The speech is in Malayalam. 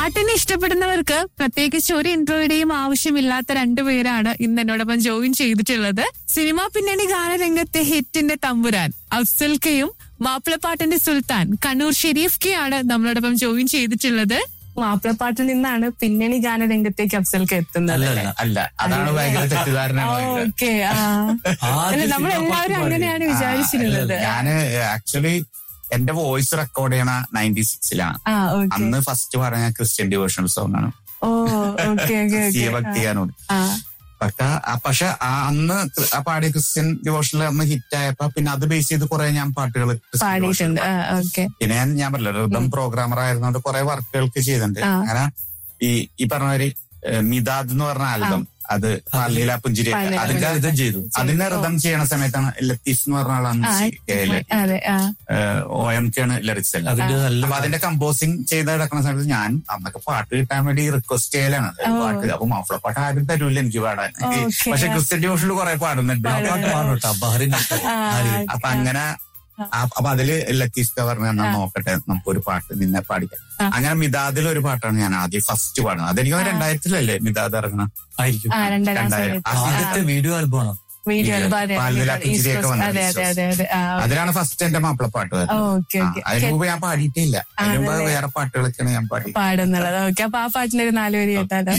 പാട്ടിനെ ഇഷ്ടപ്പെടുന്നവർക്ക് പ്രത്യേകിച്ച് ഒരു ഇൻട്രോയുടെയും ആവശ്യമില്ലാത്ത രണ്ടുപേരാണ് ഇന്ന് എന്നോടൊപ്പം ജോയിൻ ചെയ്തിട്ടുള്ളത് സിനിമാ പിന്നണി ഗാനരംഗത്തെ ഹിറ്റിന്റെ തമ്പുരാൻ അഫ്സൽ കെയും മാപ്പിളപ്പാട്ടിന്റെ സുൽത്താൻ കണ്ണൂർ ഷെരീഫ് കെ ആണ് നമ്മളോടൊപ്പം ജോയിൻ ചെയ്തിട്ടുള്ളത് മാപ്പിളപ്പാട്ടിൽ നിന്നാണ് പിന്നണി ഗാനരംഗത്തേക്ക് അഫ്സൽക്ക് എത്തുന്നത് അല്ല അല്ലേ? അല്ല അതാണ് ഭയങ്കര തെറ്റിദ്ധാരണ ഓക്കെ ആ അല്ല നമ്മൾ എല്ലാവരും അങ്ങനെയാണ് വിചാരിച്ചിരുന്നത് ഞാന് ആക്ച്വലി എന്റെ വോയിസ് റെക്കോർഡ് ചെയ്യണ നയൻറ്റി സിക്സിലാണ് ആ ഓക്കെ അന്ന് ഫസ്റ്റ് പറഞ്ഞ ക്രിസ്ത്യൻ ഡിവോഷണൽ സോങ് ആണ് ഓ ഓക്കെ ഓക്കെ ക്രിസ്തീയ ഓക്കെ ഭക്തിഗാനോട് ആ പക്ഷെ പക്ഷെ ആ അന്ന് ആ പാടിയ ക്രിസ്ത്യൻ ഡിവോഷണൽ അന്ന് ഹിറ്റ് ആയപ്പോ പിന്നെ അത് ബേസ് ചെയ്ത് കുറെ ഞാൻ പാട്ടുകൾ പാടിയിട്ടുണ്ട് ആ ഓക്കെ പിന്നെ ഞാൻ ഞാൻ പറഞ്ഞില്ല റിതം പ്രോഗ്രാമർ ആയിരുന്നോണ്ട് കുറെ വർക്കുകൾക്ക് ചെയ്തിട്ടുണ്ട് ആ. അങ്ങനെ ഈ ഈ പറഞ്ഞ മാതിരി ഏഹ്, മിതാദ് എന്ന് പറഞ്ഞ ആൽബം അത് പാലീല പുഞ്ചിരി പാലീല അതിന്റെ ഇതും ചെയ്തു അതിന്റെ റിതം ചെയ്യണ സമയത്താണ് ലത്തീഫ് എന്ന് പറഞ്ഞ ആളാണ് ആ, കെയില് അതെ ആ ഒ എം കെ ആണ് ലിറിക്സ് എല്ലാം അതിന്റെ നല്ല അപ്പൊ അതിന്റെ കമ്പോസിങ് ചെയ്ത് കിടക്കുന്ന സമയത്ത് ഞാൻ അന്നൊക്കെ പാട്ട് കിട്ടാൻ വേണ്ടി റിക്വസ്റ്റ് ചെയ്യലാണ് ഓ. പാട്ട് അപ്പൊ മാഫ്ല പാട്ട് ആരും തരൂല എനിക്ക് പാടാൻ ഓക്കേ. പക്ഷെ ക്രിസ്ത്യൻ ഡിവോഷനിൽ കുറെ പാടുന്നുണ്ട് ആ പാട്ട് പാടും കേട്ടോ ബഹറിൻ ആ, അപ്പൊ അങ്ങനെ ആ- അപ്പൊ അതില് ലത്തീഫ് ക പറഞ്ഞ എന്നാ നോക്കട്ടെ നമുക്കൊരു പാട്ട് നിന്നെ പാടിക്കാം ആ. അങ്ങനെ മിതാദിൽ ഒരു പാട്ടാണ് ഞാൻ ആദ്യം ഫസ്റ്റ് പാടുന്നത് അതെനിക്ക് രണ്ടായിരത്തിലല്ലേ മിതാദ് ഇറങ്ങണം ആയിരിക്കും ആ രണ്ടാം രണ്ടായിരം. ക്ലാസ് ആ, ആദ്യത്തെ വീഡിയോ ആൽബമാണ് വീഡിയോ ഇത് പാലില പുഞ്ചിരിയൊക്കെ വന്ന അതെ അതെ അതെ അതെ ആ അതിലാണ് ഫസ്റ്റ് എന്റെ മാപ്പിളപ്പാട്ട് വരുന്നത് ഓക്കെ ആ, ഓക്കെ അതിന് മുമ്പ് ഞാൻ പാടിയിട്ടില്ല അതിന് മുമ്പ് ആണല്ലേ? വേറെ പാട്ടുകളൊക്കെയാണ് ഞാൻ പാടി പാടുന്നുള്ളത് ഓക്കെ അപ്പൊ ആ പാട്ടിലൊരു നാലുപേര് കേട്ടാലോ